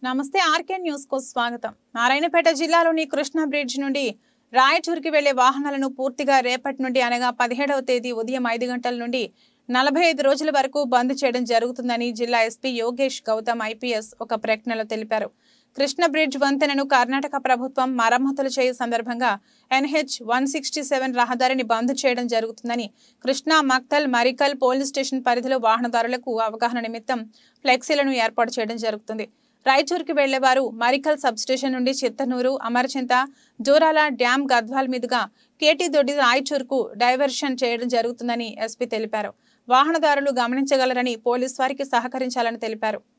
నమస్తే RK news కు స్వాగతం నారాయణపేట జిల్లాలోని కృష్ణా బ్రిడ్జ్ నుండి రాయచూరుకి వెళ్లే వాహనాలను పూర్తిగా రేపటి నుండి అనగా పదిహేడవ తేదీ ఉదయం ఐదు గంటల నుండి నలభై ఐదు రోజుల వరకు బంద్ చేయడం జరుగుతుందని జిల్లా ఎస్పీ యోగేష్ గౌతమ్ ఐపీఎస్ ఒక ప్రకటనలో తెలిపారు కృష్ణ బ్రిడ్జ్ వంతెనను కర్ణాటక ప్రభుత్వం మరమ్మతులు చేయ సందర్భంగా ఎన్హెచ్ వన్ సిక్స్టీ సెవెన్ రహదారిని బంద్ చేయడం జరుగుతుందని కృష్ణా మక్తల్ మరికల్ పోలీస్ స్టేషన్ పరిధిలో వాహనదారులకు అవగాహన నిమిత్తం ఫ్లెక్సీలను ఏర్పాటు చేయడం జరుగుతుంది రాయచూరుకి వెళ్లేవారు మరికల్ సబ్స్టేషన్ నుండి చిత్తనూరు అమరచింత జోరాల డ్యాం గద్వాల్ మీదుగా కేటీ దొడ్డి రాయచూరుకు డైవర్షన్ చేయడం జరుగుతుందని ఎస్పీ తెలిపారు వాహనదారులు గమనించగలరని పోలీస్ వారికి సహకరించాలని తెలిపారు